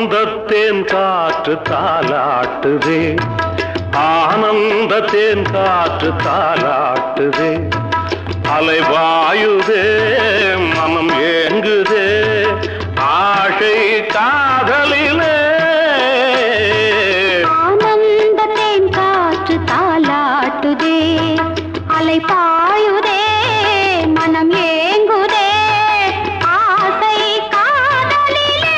ஆனந்தத்தேன் காற்று தாலாட்டுதே ஆனந்தத்தேன் காற்று தாலாட்டுதே அலைவாயுதே மனம் ஏங்குதே ஆசை காதலிலே ஆனந்தத்தேன் காற்று தாலாட்டுதே அலை பாயுதே மனம் ஏங்குதே ஆசை காதலிலே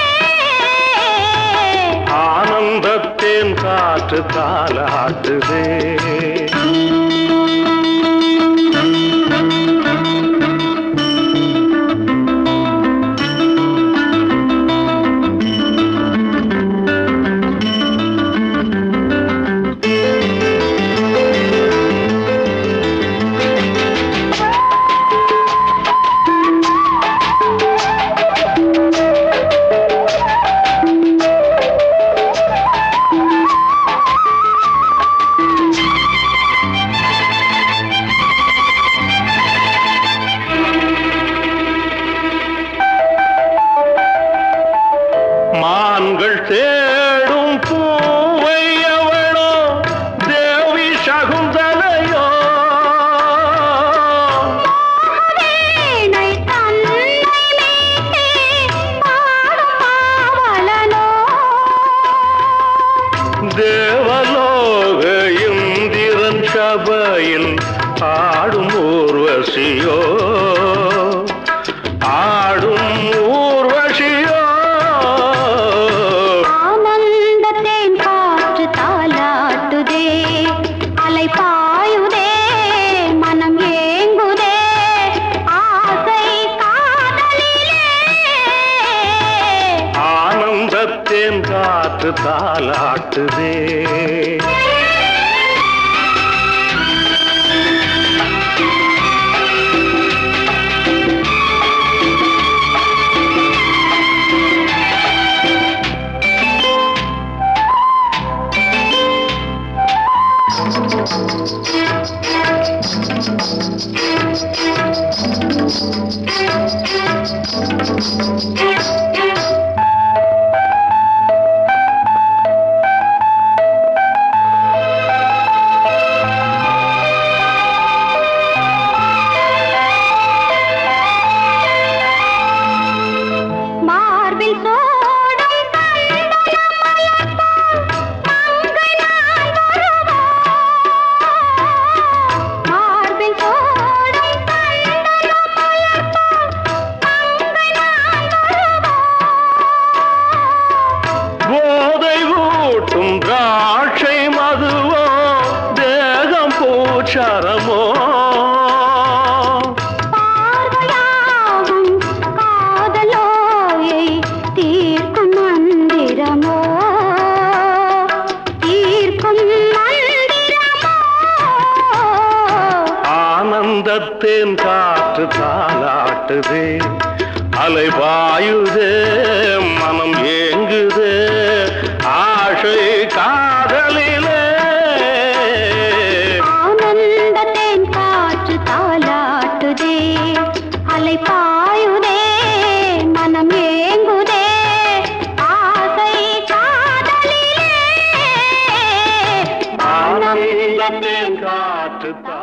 ஆனந்தத்தேன் காற்று தாலாட்டுதே மான்கள் தேடும் பூவை எவளோ தேவி சகுந்தலையோ வீணை தன்னை மீட்டே பாடும் பாவலனோ தேவலோக இந்திரன் சபையில் ஆடும் ஊர்வசியோ ஆடும் ஊர்வசியோ ஆனந்தத்தேன் காற்று தாலாட்டுதே அலை பாயுதே மனம் ஏங்குதே ஆசை காதலிலே ஆனந்தத்தேன் காற்று தாலாட்டுதே மார்பில் சோடும் கந்தன மலர் போல் மங்கை நான் வருவோம். மார்பில் சோடும் கந்தன மலர் போல் மங்கை நான் வருவோம். போதை ஊட்டும் திராட்சை மதுவோ தேகம் பூச்சரமோ பார்வையாகும் காதலோயை தீர்க்கும் மந்திரமோ தீர்க்கும் மந்திரமோ ஆனந்தத்தேன் காற்று தாலாட்டுதே அலைவாயுதே மனம் ஏங்குதே ஆசை காதலிலே ஆனந்தத்தேன் காற்று தாலாட்டுதே அலை பாயுதே மனம் ஏங்குதே ஆசை காதலிலே ஆனந்தத்தேன் காற்று தா